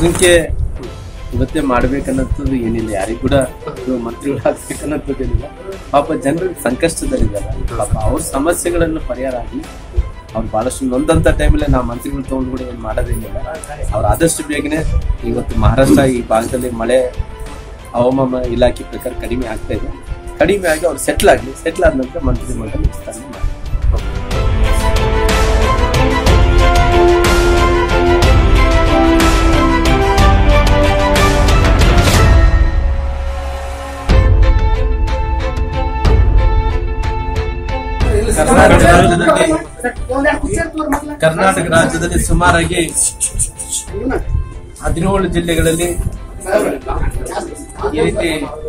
ಜನಸಂಖ್ಯೆ ಇವತ್ತೇ ಮಾಡ್ಬೇಕನ್ನೋದು ಏನಿಲ್ಲ ಯಾರಿಗೂ ಕೂಡ ಇದು ಮಂತ್ರಿಗಳು ಆಗ್ಬೇಕನ್ನೋದೇನಿಲ್ಲ ಪಾಪ ಜನರು ಸಂಕಷ್ಟದಲ್ಲಿದ್ದಾರೆ ಪಾಪ ಅವ್ರ ಸಮಸ್ಯೆಗಳನ್ನು ಪರಿಹಾರ ಆಗಲಿ ಅವ್ರು ಬಹಳಷ್ಟು ನೊಂದಂತ ಟೈಮಲ್ಲಿ ನಾವು ಮಂತ್ರಿಗಳು ತಗೊಂಡು ಕೂಡ ಏನು ಮಾಡೋದೇನಿಲ್ಲ ಅವ್ರು ಆದಷ್ಟು ಬೇಗನೆ ಇವತ್ತು ಮಹಾರಾಷ್ಟ್ರ ಈ ಭಾಗದಲ್ಲಿ ಮಳೆ ಹವಾಮಾನ ಇಲಾಖೆ ಪ್ರಕಾರ ಕಡಿಮೆ ಆಗ್ತಾ ಇದೆ ಕಡಿಮೆ ಆಗಿ ಅವ್ರು ಸೆಟ್ಲ್ ಆಗಲಿ ಸೆಟ್ಲ್ ಆದ ನಂತರ ಮಂತ್ರಿ ಮಂಡಲ ವಿಸ್ತರಣೆ ಮಾಡಿ ಕರ್ನಾಟಕ ರಾಜ್ಯದಲ್ಲಿ ಕರ್ನಾಟಕ ರಾಜ್ಯದಲ್ಲಿ ಸುಮಾರಾಗಿ ಹದಿನೇಳು ಜಿಲ್ಲೆಗಳಲ್ಲಿ ಈ ರೀತಿ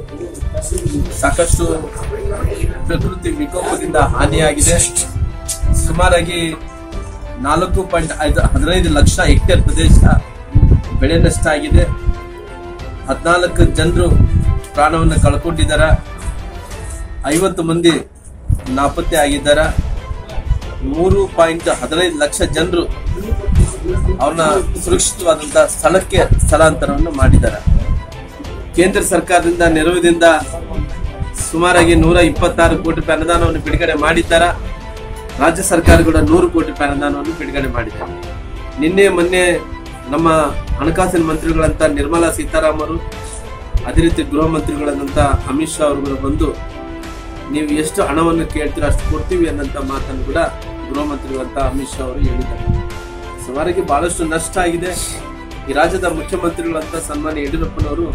ಸಾಕಷ್ಟು ಪ್ರಕೃತಿ ವಿಕೋಪದಿಂದ ಹಾನಿಯಾಗಿದೆ ಸುಮಾರಾಗಿ ನಾಲ್ಕು ಪಾಯಿಂಟ್ ಐದು ಹದಿನೈದು ಲಕ್ಷ ಹೆಕ್ಟೇರ್ ಪ್ರದೇಶ ಬೆಳೆ ನಷ್ಟ ಆಗಿದೆ ಹದಿನಾಲ್ಕು ಜನರು ಪ್ರಾಣವನ್ನು ಕಳ್ಕೊಂಡಿದ್ದಾರೆ ಐವತ್ತು ಮಂದಿ ನಾಪತ್ತೆ ಆಗಿದ್ದಾರೆ ಮೂರು ಪಾಯಿಂಟ್ ಹದಿನೈದು ಲಕ್ಷ ಜನರು ಅವ್ರನ್ನ ಸುರಕ್ಷಿತವಾದಂತಹ ಸ್ಥಳಕ್ಕೆ ಸ್ಥಳಾಂತರವನ್ನು ಮಾಡಿದ್ದಾರೆ ಕೇಂದ್ರ ಸರ್ಕಾರದಿಂದ ನೆರವಿನಿಂದ ಸುಮಾರಾಗಿ ನೂರ ಇಪ್ಪತ್ತಾರು ಕೋಟಿ ರೂಪಾಯಿ ಅನುದಾನವನ್ನು ಬಿಡುಗಡೆ ಮಾಡಿದ್ದಾರೆ ರಾಜ್ಯ ಸರ್ಕಾರ ಕೂಡ ನೂರು ಕೋಟಿ ರೂಪಾಯಿ ಅನುದಾನವನ್ನು ಬಿಡುಗಡೆ ಮಾಡಿದ್ದಾರೆ ನಿನ್ನೆ ಮೊನ್ನೆ ನಮ್ಮ ಹಣಕಾಸಿನ ಮಂತ್ರಿಗಳಂತ ನಿರ್ಮಲಾ ಸೀತಾರಾಮರು ಅದೇ ರೀತಿ ಗೃಹ ಮಂತ್ರಿಗಳಾದಂತ ಅಮಿತ್ ಶಾ ಅವರು ಬಂದು ನೀವು ಎಷ್ಟು ಹಣವನ್ನು ಕೇಳ್ತೀರೋ ಅಷ್ಟು ಕೊಡ್ತೀವಿ ಅನ್ನಂತ ಮಾತನ್ನು ಕೂಡ ಗೃಹ ಮಂತ್ರಿಗಳಂತ ಅಮಿತ್ ಶಾ ಅವರು ಹೇಳಿದ್ದಾರೆ ಸುಮಾರಿಗೆ ಬಹಳಷ್ಟು ನಷ್ಟ ಆಗಿದೆ ಈ ರಾಜ್ಯದ ಮುಖ್ಯಮಂತ್ರಿಗಳಂತ ಸನ್ಮಾನ್ಯ ಯಡಿಯೂರಪ್ಪನವರು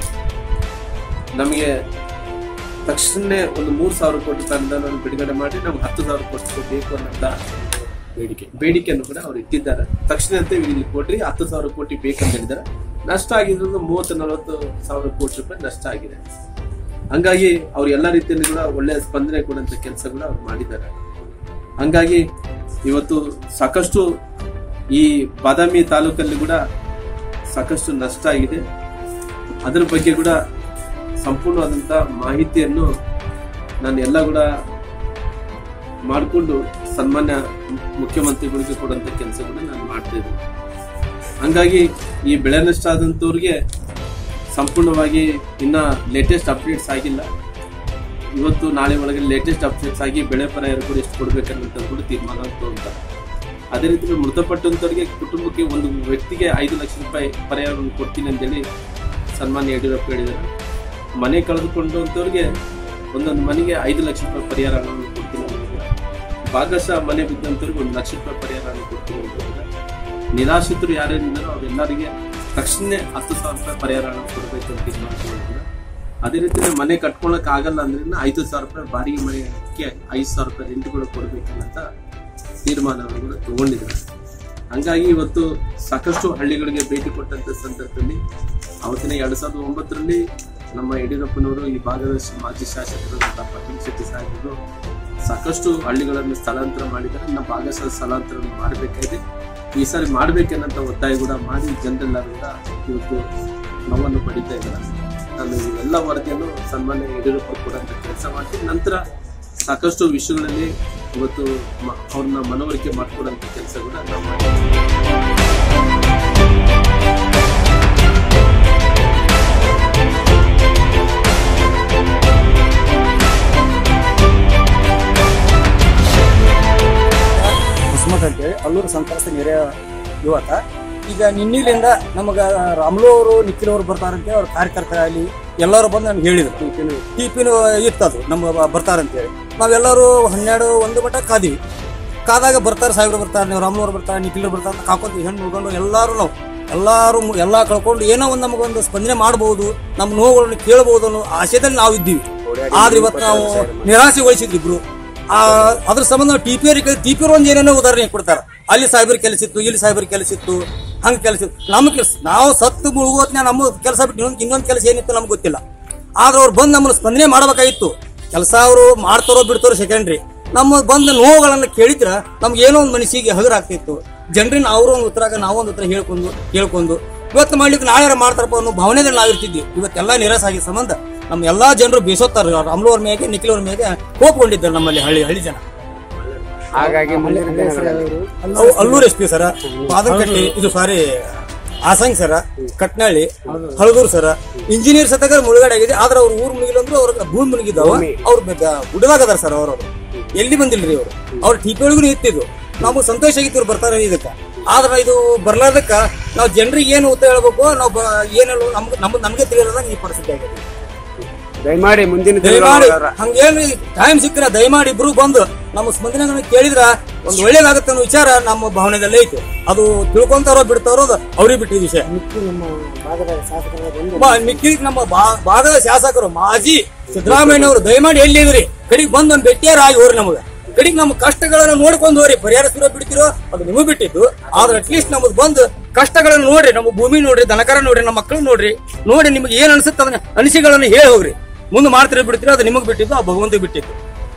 ನಮಗೆ ತಕ್ಷಣ ಒಂದು ಮೂರು ಸಾವಿರ ಕೋಟಿ ರೂಪಾಯಿ ಅನುದಾನವನ್ನು ಬಿಡುಗಡೆ ಮಾಡಿ ನಮ್ಗೆ ಹತ್ತು ಸಾವಿರ ಕೋಟಿ ಬೇಕು ಅನ್ನೋಂತ ಬೇಡಿಕೆ ಬೇಡಿಕೆಯನ್ನು ಕೂಡ ಅವ್ರು ಇಟ್ಟಿದ್ದಾರೆ ತಕ್ಷಣದಂತೆ ಇಲ್ಲಿ ಕೊಡ್ರಿ ಹತ್ತು ಸಾವಿರ ಕೋಟಿ ಬೇಕಂತ ಹೇಳಿದ್ದಾರೆ ನಷ್ಟ ಆಗಿರೋದು ಮೂವತ್ತು ನಲವತ್ತು ಸಾವಿರ ಕೋಟಿ ರೂಪಾಯಿ ನಷ್ಟ ಆಗಿದೆ ಹಂಗಾಗಿ ಅವ್ರು ಎಲ್ಲ ರೀತಿಯಲ್ಲಿ ಕೂಡ ಒಳ್ಳೆಯ ಸ್ಪಂದನೆ ಕೊಡುವಂತ ಕೆಲಸ ಕೂಡ ಅವ್ರು ಮಾಡಿದ್ದಾರೆ ಹಂಗಾಗಿ ಇವತ್ತು ಸಾಕಷ್ಟು ಈ ಬಾದಾಮಿ ತಾಲೂಕಲ್ಲಿ ಕೂಡ ಸಾಕಷ್ಟು ನಷ್ಟ ಆಗಿದೆ ಅದರ ಬಗ್ಗೆ ಕೂಡ ಸಂಪೂರ್ಣವಾದಂತ ಮಾಹಿತಿಯನ್ನು ನಾನು ಎಲ್ಲ ಕೂಡ ಮಾಡಿಕೊಂಡು ಸನ್ಮಾನ್ಯ ಮುಖ್ಯಮಂತ್ರಿಗಳಿಗೆ ಕೊಡುವಂತ ಕೆಲಸ ಕೂಡ ನಾನು ಮಾಡ್ತಾ ಇದ್ದೀನಿ ಹಂಗಾಗಿ ಈ ಬೆಳೆ ನಷ್ಟ ಆದಂತವ್ರಿಗೆ ಸಂಪೂರ್ಣವಾಗಿ ಇನ್ನ ಲೇಟೆಸ್ಟ್ ಅಪ್ಡೇಟ್ಸ್ ಆಗಿಲ್ಲ ಇವತ್ತು ನಾಳೆ ಒಳಗೆ ಲೇಟೆಸ್ಟ್ ಅಪ್ಡೇಟ್ಸ್ ಆಗಿ ಬೆಳೆ ಪರಿಹಾರ ಕೂಡ ಎಷ್ಟು ಕೊಡ್ಬೇಕನ್ನೋದು ಕೂಡ ತೀರ್ಮಾನ ತಗೊಂತಾರೆ ಅದೇ ರೀತಿ ಮೃತಪಟ್ಟಂತವರಿಗೆ ಕುಟುಂಬಕ್ಕೆ ಒಂದು ವ್ಯಕ್ತಿಗೆ ಐದು ಲಕ್ಷ ರೂಪಾಯಿ ಪರಿಹಾರವನ್ನು ಕೊಡ್ತೀನಿ ಅಂತೇಳಿ ಸನ್ಮಾನ್ಯ ಯಡಿಯೂರಪ್ಪ ಹೇಳಿದ್ದಾರೆ ಮನೆ ಕಳೆದುಕೊಂಡಂತವ್ರಿಗೆ ಒಂದೊಂದು ಮನೆಗೆ ಐದು ಲಕ್ಷ ರೂಪಾಯಿ ಪರಿಹಾರವನ್ನು ಕೊಡ್ತೀನಿ ಅಂತಿದ್ದಾರೆ. ಭಾಗಶಃ ಮನೆ ಬಿದ್ದಂತವ್ರಿಗೆ ಒಂದು ಲಕ್ಷ ರೂಪಾಯಿ ಪರಿಹಾರವನ್ನು ಕೊಡ್ತೀನಿ ಅಂತ ಹೇಳಿದ್ದಾರೆ. ನಿರಾಶ್ರಿತರು ಯಾರೇನಿದ್ದಾರೋ ಅವರೆಲ್ಲರಿಗೆ ತಕ್ಷಣ ಹತ್ತು ಸಾವಿರ ರೂಪಾಯಿ ಪರಿಹಾರವನ್ನು ಕೊಡಬೇಕು ಅಂತ ತೀರ್ಮಾನ ತಗೊಂಡಿದ್ದಾರೆ. ಅದೇ ರೀತಿ ಮನೆ ಕಟ್ಕೊಳಕ್ ಆಗಲ್ಲ ಅಂದ್ರೆ ಐದು ಸಾವಿರ ರೂಪಾಯಿ ಬಾಡಿಗೆ ಮನೆಗೆ ಐದು ಸಾವಿರ ರೂಪಾಯಿ ರೆಂಟ್ಗಳು ಕೊಡ್ಬೇಕನ್ನಂತ ತೀರ್ಮಾನವನ್ನು ಕೂಡ ತಗೊಂಡಿದ್ದಾರೆ ಹಂಗಾಗಿ ಇವತ್ತು ಸಾಕಷ್ಟು ಹಳ್ಳಿಗಳಿಗೆ ಭೇಟಿ ಕೊಟ್ಟಂತ ಸಂದರ್ಭದಲ್ಲಿ ಅವತ್ತಿನ ಎರಡ್ ಸಾವಿರದ ಒಂಬತ್ತರಲ್ಲಿ ನಮ್ಮ ಯಡಿಯೂರಪ್ಪನವರು ಈ ಭಾಗದ ಮಾಜಿ ಶಾಸಕರಾದಂತಹ ಪಟೇಲ್ ಶೆಟ್ಟಿ ಸಾಹೇಬರು ಸಾಕಷ್ಟು ಹಳ್ಳಿಗಳನ್ನು ಸ್ಥಳಾಂತರ ಮಾಡಿದ್ದಾರೆ ನಮ್ಮ ಭಾಗಶಃ ಸ್ಥಳಾಂತರ ಮಾಡಬೇಕಾಗಿದೆ ಈ ಸಾರಿ ಮಾಡ್ಬೇಕನ್ನಂತ ಒತ್ತಾಯ ಕೂಡ ಮಾಡಿ ಜನರೆಲ್ಲರೂ ಕೂಡ ಇವತ್ತು ನೋವನ್ನು ಪಡಿತಾ ಇದ್ದಾರೆ ನಾನು ಇವೆಲ್ಲ ವರದಿಯನ್ನು ಸನ್ಮಾನ್ಯ ಯಡಿಯೂರಪ್ಪ ಕೊಡುವಂತ ಕೆಲಸ ಮಾಡ್ತೀನಿ ನಂತರ ಸಾಕಷ್ಟು ವಿಷಯಗಳಲ್ಲಿ ಇವತ್ತು ಮ- ಅವ್ರನ್ನ ಮನವರಿಕೆ ಮಾಡ್ಕೊಡಂತ ಕೆಲಸ ಕೂಡ ನಾವು ಮಾಡ್ತೀವಿ ಹುಸ್ಮತ್ ಅಂತೇಳಿ ಅಲ್ಲೂರು ಸಂತ್ರಸ್ತ ನೆರೆ ಯುವಕ ಈಗ ನಿನ್ನಿಲಿಂದ ನಮಗ ರಾಮ್ಲು ಅವರು ನಿಖಿಲ್ ಅವರು ಬರ್ತಾರಂತೆ ಅವ್ರ ಕಾರ್ಯಕರ್ತ ಅಲ್ಲಿ ಎಲ್ಲರೂ ಬಂದು ನಮ್ಗೆ ಹೇಳಿದ್ರು ಟಿಪಿನ ಇತ್ತದು ನಮ್ಮ ಬ- ಬರ್ತಾರಂತೇಳಿ ನಾವೆಲ್ಲರೂ ಹನ್ನೆರಡು ಒಂದು ಮಟ್ಟ ಕಾದಿವಿ ಕಾದಾಗ ಬರ್ತಾರೆ ಸಾಹೇಬ್ರು ಬರ್ತಾರೆ ನೀವು ರಾಮ್ನವ್ರು ಬರ್ತಾರೆ ನಿಖಿಲ್ ಬರ್ತಾರೆ ಅಂತ ಕಾಕೊಂತ ಹೆಣ್ಣು ಹುಡ್ಕೊಂಡು ಎಲ್ಲರೂ ನಾವು ಎಲ್ಲರೂ ಮು- ಎಲ್ಲಾ ಕಳ್ಕೊಂಡು ಏನೋ ಒಂದು ನಮಗೊಂದು ಸ್ಪಂದನೆ ಮಾಡಬಹುದು ನಮ್ಮ ನೋವುಗಳನ್ನು ಕೇಳಬಹುದು ಅನ್ನೋ ಆಶಯದಲ್ಲಿ ನಾವು ಇದ್ದೀವಿ ಆದ್ರೆ ಇವತ್ತು ನಾವು ನಿರಾಸೆಗೊಳಿಸಿದ್ವಿ ಇಬ್ರು ಆ ಅದ್ರ ಸಂಬಂಧ ಟಿ ಪಿ ಅವ್ರಿಗೆ ಟಿ ಪಿ ಒಂದು ಏನೇನೋ ಉದಾಹರಣೆ ಕೊಡ್ತಾರೆ ಅಲ್ಲಿ ಸಾಹೇಬ್ರ ಕೆಲಸ ಇತ್ತು ಇಲ್ಲಿ ಸಾಹೇಬ್ರ ಕೆಲಸ ಇತ್ತು ಹಂಗ ಕೆಲಸ ಇತ್ತು ನಮ್ಮ ಕೆಲಸ ನಾವು ಸತ್ತು ಮುಳುಗೋತ್ನ ನಮ್ಮ ಕೆಲಸ ಬಿಟ್ಟು ಇನ್ನೊಂದು ಇನ್ನೊಂದು ಕೆಲಸ ಏನಿತ್ತು ನಮ್ಗೆ ಗೊತ್ತಿಲ್ಲ ಆದ್ರೆ ಅವ್ರು ಬಂದು ನಮ್ಮನ್ನು ಸ್ಪಂದನೆ ಮಾಡಬೇಕಾಗಿತ್ತು ಕೆಲಸ ಅವರು ಮಾಡ್ತಾರೋ ಬಿಡ್ತಾರೋ ಸೆಕೆಂಡ್ರಿ ನಮ್ಮ ಬಂದ ನೋವುಗಳನ್ನ ಕೇಳಿದ್ರ ನಮ್ಗೆ ಏನೋ ಒಂದು ಮನಸ್ಸಿಗೆ ಹಗರಾಗ್ತಿತ್ತು ಜನರಿನ ಅವರು ಒಂದು ಉತ್ತರ ನಾವು ಒಂದು ಉತ್ತರ ಹೇಳ್ಕೊಂಡು ಹೇಳ್ಕೊಂಡು ಇವತ್ತು ಮಾಡ್ಲಿಕ್ಕೆ ನಾಳೆ ಮಾಡ್ತಾರಪ್ಪ ಅನ್ನೋ ಭಾವನೆದಲ್ಲಿ ನಾವಿರ್ತಿದ್ವಿ ಇವತ್ತೆಲ್ಲ ನಿರಾಸ ಆಗಿದ್ದ ಸಂಬಂಧ ನಮ್ಮ ಎಲ್ಲಾ ಜನರು ಬೇಸೋತ್ತಾರೆ ರಾಮ್ಲೋರ್ ಮೇಲೆ ನಿಖಿಲ್ ಅವ್ರ ಮೇಲೆ ಕೋಪಗೊಂಡಿದ್ದಾರೆ ನಮ್ಮಲ್ಲಿ ಹಳ್ಳಿ ಹಳ್ಳಿ ಜನ ಹಾಗಾಗಿ ಮುಂದಿನ ದಿನಗಳಲ್ಲಿ ಅವು ಅಲ್ಲೂರು ಎಸ್ ಪಿ ಸರ ಪಾದಕಟ್ಟಿ ಇದು ಸಾರಿ ಆಸಂಗ್ ಸರ ಕಟ್ನಳ್ಳಿ ಹಳದೂರ್ ಸರ ಇಂಜಿನಿಯರ್ ಸತಾಗ ಮುಳುಗಡೆ ಆಗಿದೆ ಆದ್ರೆ ಅವ್ರ ಊರ್ ಮುಳುಗಿಲ್ಲ ಅಂದ್ರೆ ಅವ್ರ ಭೂಮಿ ಮುಳುಗಿದ್ದಾವ ಅವ್ರ ಗುಡ್ಡದಾಗ ಅದಾರ ಸರ್ ಅವರು ಎಲ್ಲಿ ಬಂದಿಲ್ರಿ ಅವರು ಅವ್ರ ಟಿಪಿ ಒಳಗೂ ಇತ್ತಿದ್ರು ನಮಗ್ ಸಂತೋಷ ಆಗಿತ್ತು ಇವ್ರು ಬರ್ತಾರೆ ಇದಕ್ಕ ಆದ್ರೆ ಇದು ಬರ್ಲಾರ್ದಕ್ಕ ನಾವು ಜನರಿಗೆ ಏನು ಉತ್ತರ ಹೇಳ್ಬೇಕು ನಾವು ಬ- ಏನು ನಮ್ಗೆ ನಮ್ಗೆ ನಮಗೆ ತಿಳಿಯೋದಾಗ ಈ ಪರಿಸ್ಥಿತಿ ಆಗಿದೆ ದಯಮಾಡಿ ಮುಂದಿನ ದಯಮಾಡಿ ದಿನಗಳ ಹಂಗೇನ್ರಿ ಟೈಮ್ ಸಿಕ್ಕರ ದಯಮಾಡಿ ಇಬ್ರು ಬಂದು ನಮ್ಮ ಸ್ಪಂದನೆ ಕೇಳಿದ್ರ ಒಂದು ಒಳ್ಳೇದಾಗತ್ತೆ ಅನ್ನೋ ವಿಚಾರ ನಮ್ಮ ಭಾವನೆದಲ್ಲಿ ಐತೆ ಅದು ತಿಳ್ಕೊಂತಾರೋ ಬಿಡ್ತಾರೋ ಅದು ಅವ್ರಿಗೆ ಬಿಟ್ಟಿದ ವಿಷಯ ನಮ್ಮ ಭಾಗದ ಶಾಸಕರಾದ ಒಂದು ಮ- ಮಿಕ್ಕಿದ ನಮ್ಮ ಭಾ- ಭಾಗದ ಶಾಸಕರು ಮಾಜಿ ಸಿದ್ದರಾಮಯ್ಯ ಅವರು ದಯಮಾಡಿ ಎಲ್ಲಿದ್ರಿ ಕಡೆಗೆ ಬಂದು ಒಂದು ಭೇಟಿಯಾರ ಆಗಿ ಹೋರಿ ನಮಗೆ ಕಡೆಗೆ ನಮ್ಮ ಕಷ್ಟಗಳನ್ನ ನೋಡ್ಕೊಂಡು ಹೋರಿ ಪರಿಹರಿಸಿರೋ ಬಿಡ್ತಿರೋ ಅದು ನಿಮಗೆ ಬಿಟ್ಟಿದ್ದು ಆದ್ರೆ ಅಟ್ಲೀಸ್ಟ್ ನಮಗ್ ಬಂದು ಕಷ್ಟಗಳನ್ನ ನೋಡ್ರಿ ನಮ್ಮ ಭೂಮಿ ನೋಡ್ರಿ ದನಕರ ನೋಡ್ರಿ ನಮ್ಮ ಮಕ್ಕಳು ನೋಡ್ರಿ ನೋಡಿ ನಿಮ್ಗೆ ಏನ್ ಅನ್ಸುತ್ತೆ ಅದನ್ನ ಅನಿಸಿಗಳನ್ನ ಹೇಳಿ ಹೋಗ್ರಿ ಮುಂದೆ ಮಾಡ್ತಿರೋ ಬಿಡ್ತೀರೋ ಅದು ನಿಮಗೆ ಬಿಟ್ಟಿದ್ದು ಆ ಭಗವಂತ ಬಿಟ್ಟಿದ್ದು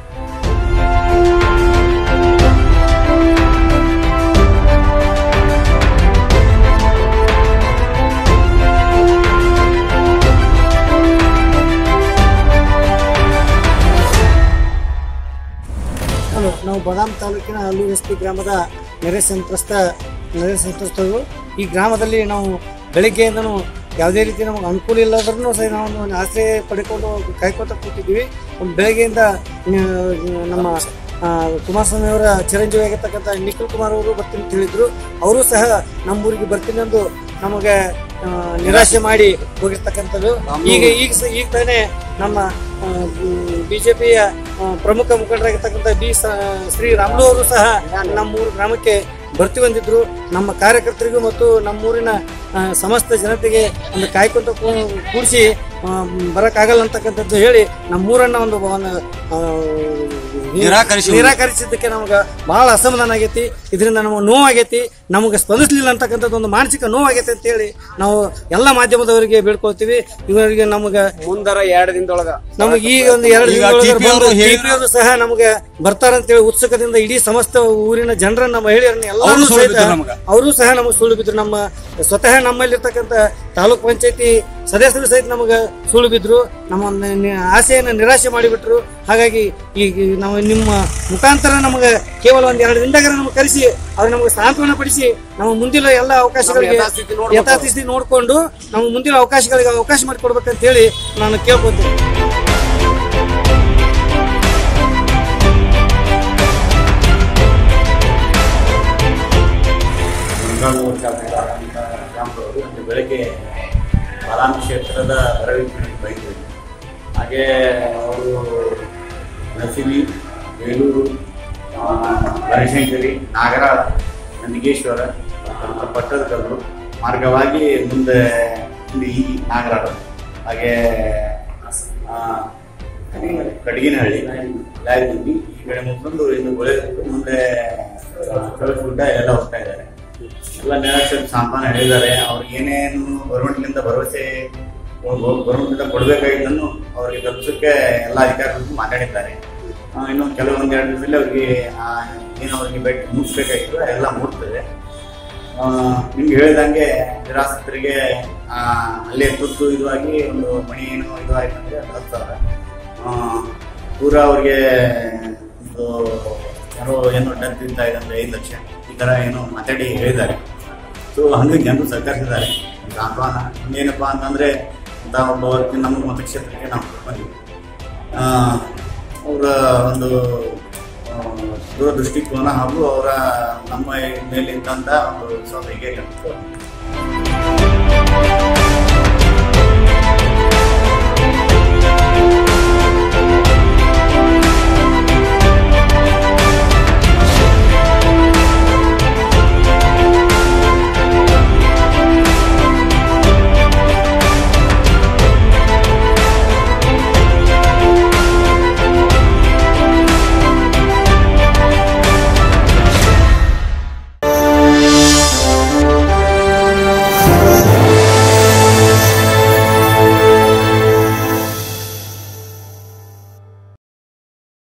ಹಲೋ ನಾವು ಬಾದಾಮ್ ತಾಲೂಕಿನ ಅಲ್ಲೂರು ಎಸ್ ಪಿ ಗ್ರಾಮದ ನೆರೆ ಸಂತ್ರಸ್ತ ನೆರೆ ಸಂತ್ರಸ್ತರು ಈ ಗ್ರಾಮದಲ್ಲಿ ನಾವು ಬೆಳಗ್ಗೆಯಿಂದನೂ ಯಾವುದೇ ರೀತಿ ನಮಗೆ ಅನುಕೂಲ ಇಲ್ಲದ್ರೂ ಸಹ ನಾವು ಒಂದು ಆಶ್ರಯ ಪಡ್ಕೊಂಡು ಕಾಯ್ಕೊತ ಕೂತಿದ್ವಿ ಒಂದು ಬೆಳಗ್ಗೆಯಿಂದ ಆ, ನಮ್ಮ ಆ, ಕುಮಾರಸ್ವಾಮಿ ಅವರ ಚಿರಂಜೀವಿ ಆಗಿರ್ತಕ್ಕಂಥ ನಿಖಿಲ್ ಕುಮಾರ್ ಅವರು ಬರ್ತೀನಿ ಅಂತ ಹೇಳಿದ್ರು ಅವರು ಸಹ ನಮ್ಮೂರಿಗೆ ಬರ್ತೀನಿ ಎಂದು ನಮಗೆ ಆ, ನಿರಾಶೆ ಮಾಡಿ ಹೋಗಿರ್ತಕ್ಕಂಥದ್ದು ಈಗ ಈಗ ಸ- ಈಗ ತಾನೇ ನಮ್ಮ ಬಿಜೆಪಿಯ ಪ್ರಮುಖ ಮುಖಂಡರಾಗಿರ್ತಕ್ಕಂಥ ಬಿ ಸ- ಶ್ರೀ ರಾಮ್ಲು ಅವರು ಸಹ ನಮ್ಮೂರು ಗ್ರಾಮಕ್ಕೆ ಬರ್ತಿ ಬಂದಿದ್ರು ನಮ್ಮ ಕಾರ್ಯಕರ್ತರಿಗೂ ಮತ್ತು ನಮ್ಮೂರಿನ ಆ, ಸಮಸ್ತ ಜನತೆಗೆ ಒಂದು ಕಾಯ್ಕೊಂತ ಕೂಡಿಸಿ ಬರಕ್ಕಾಗಲ್ಲ ಅಂತಕ್ಕಂಥದ್ದು ಹೇಳಿ ನಮ್ಮೂರನ್ನ ಒಂದು ಒಂದು, ಆ, ನಿರಾಕರಿಸಿ ನಿರಾಕರಿಸಿದ್ದಕ್ಕೆ ನಮ್ಗೆ ಬಹಳ ಅಸಮಾಧಾನ ಆಗೈತಿ ಇದರಿಂದ ನಮಗೆ ನೋವಾಗೈತಿ ನಮಗೆ ಸ್ಪಂದಿಸಲಿಲ್ಲ ಅಂತಕ್ಕಂಥದ್ದು ಒಂದು ಮಾನಸಿಕ ನೋವಾಗೈತಿ ಅಂತ ಹೇಳಿ ನಾವು ಎಲ್ಲ ಮಾಧ್ಯಮದವರಿಗೆ ಬೇಡ್ಕೊಳ್ತೀವಿ ಇವರಿಗೆ ನಮಗೆ ಮುಂದರ ಎರಡು ದಿನದೊಳಗ ನಮಗೆ ಈಗ ಒಂದು ಎರಡು ಈಗ ದಿನದೊಳಗೆ TP ಅವರು ಬಂದು ಹೇಳಿದ್ರು. TP ಅವರು ಸಹ ನಮಗೆ ಬರ್ತಾರಂತೇಳಿ ಉತ್ಸುಕದಿಂದ ಇಡೀ ಸಮಸ್ತ ಊರಿನ ಜನರನ್ನ ಮಹಿಳೆಯರನ್ನ ಅವ್ರು ಎಲ್ಲರೂ ಸುಳ್ಳು ಸಹಿತ ಬಿದ್ರು ನಮ್ಗೆ. ಅವರು ಸಹ ನಮಗೆ ಸುಳ್ಳು ಬಿದ್ರು ನಮ್ಮ ಸ್ವತಃ ನಮ್ಮಲ್ಲಿರ್ತಕ್ಕಂಥ ತಾಲೂಕ್ ಪಂಚಾಯತಿ ಸದಸ್ಯರು ಸಹಿತ ನಮಗೆ ಸುಳ್ಳು ಬಿದ್ರು ನಮ್ಮ ಒಂದು ನಿ- ಆಸೆಯನ್ನ ನಿರಾಶೆ ಮಾಡಿಬಿಟ್ರು ಹಾಗಾಗಿ ಈಗ ನಾವು ನಿಮ್ಮ ಮುಖಾಂತರ ನಮಗೆ ಕೇವಲ ಒಂದ್ ಎರಡು ದಿನದಾಗ ನಮಗೆ ಕರೆಸಿ ಅವ್ರು ನಮಗೆ ಸಾಂತ್ವನ ಪಡಿಸಿ ನಮ್ಮ ಮುಂದಿನ ಎಲ್ಲ ಅವಕಾಶಗಳಿಗೆ ಯಥಾಸ್ಥಿತಿ ನೋಡ್ಬೇಕು. ಯಥಾಸ್ಥಿತಿ ನೋಡಿಕೊಂಡು ನಮ್ಮ ಮುಂದಿನ ಅವಕಾಶಗಳಿಗೆ ಅವಕಾಶ ಮಾಡಿಕೊಡ್ಬೇಕಂತ ಹೇಳಿ ನಾನು ಕೇಳ್ಕೊತೀನಿ ಮುಂಗಾರು ಶಾಸಕರಾದಂಥ ರಾಮರವರು ಇಂದು ಬೆಳಗ್ಗೆ ಬಾದಾಮಿ ಕ್ಷೇತ್ರದ ಬರವಣಿಗೆ ಬೈದರು ಹಾಗೆ ಅವರು ನರಸಿಂಹಿ ಬೇಲೂರು ಆ, ಬನಶಂಕರಿ ನಾಗರಾಳ ನಂದಿಗೇಶ್ವರ ಮತ್ತು ಪಟ್ಟದಕಲ್ಲು ಮಾರ್ಗವಾಗಿ ಮುಂದೆ ಇಲ್ಲಿ ಈ ನಾಗರಾಳ ಹಾಗೆ ಆ, ಕಡಗಿನಹಳ್ಳಿ ಲಾಯಗುಂಡಿ ಈ ಕಡೆ ಮುಗಿದು ಇನ್ನು ಗೊಳೆ ಮುಂದೆ ಗುಡ್ಡ ಎಲ್ಲ ಹೋಗ್ತಾ ಇದ್ದಾರೆ ಎಲ್ಲ ನಿರಾಕ್ಷರ ಸಾಂತ್ವನ ಹೇಳಿದ್ದಾರೆ ಅವ್ರಿಗೆ ಏನೇನು ಗೌರ್ಮೆಂಟ್ನಿಂದ ಭರವಸೆ ಗೌರ್ಮೆಂಟ್ನಿಂದ ಕೊಡಬೇಕಾಗಿದ್ದನ್ನು ಅವ್ರಿಗೆ ತಲುಪಿಸೋಕ್ಕೆ ಎಲ್ಲ ಅಧಿಕಾರಿಗಳು ಮಾತಾಡಿದ್ದಾರೆ ಆ, ಇನ್ನು ಕೆಲವೊಂದು ಎರಡು ದಿವಸದಲ್ಲಿ ಅವ್ರಿಗೆ ಆ, ಏನು ಅವ್ರಿಗೆ ಭೇಟಿ ಮುಗಿಸ್ಬೇಕಾಗಿತ್ತು ಎಲ್ಲ ಮುಟ್ತದೆ ಆ, ನಿಮ್ಗೆ ಹೇಳಿದಂಗೆ ನಿರಾಶ್ರಿತರಿಗೆ ಆ, ಅಲ್ಲೇ ತುರ್ತು ಇದಾಗಿ ಒಂದು ಮಣಿ ಏನು ಇದು ಆಯ್ತು ಅಂದ್ರೆ ಅದು ಹತ್ತು ಸಾವಿರ ಆ, ಪೂರಾ ಅವ್ರಿಗೆ ಒಂದು ಯಾರೋ ಏನೋ ಡನ್ ತಿಂತಾ ಇದೆ ಅಂದ್ರೆ ಐದು ಲಕ್ಷ ಈ ಥರ ಏನೋ ಮಾತಾಡಿ ಹೇಳಿದ್ದಾರೆ ಸೊ ಹಂಗೆ ಜನರು ಸಹಕರಿಸಿದ್ದಾರೆ ಒಂದು ಆಹ್ವಾನ ಇನ್ನೇನಪ್ಪ ಅಂತಂದ್ರೆ ಅಂತ ಒಬ್ಬ ವ್ಯಕ್ತಿ ನಮ್ಮ ಮತಕ್ಷೇತ್ರಕ್ಕೆ ನಾವು ಬಂದಿವಿ ಅವರ ಒಂದು ಆ, ದೂರದೃಷ್ಟಿಕೋನ ಹಾಗೂ ಅವರ ನಮ್ಮ ಮೇಲಿದ್ದಂಥ ಒಂದು ವಿಶ್ವಾಸ ಹೇಗೆ ಅಂತ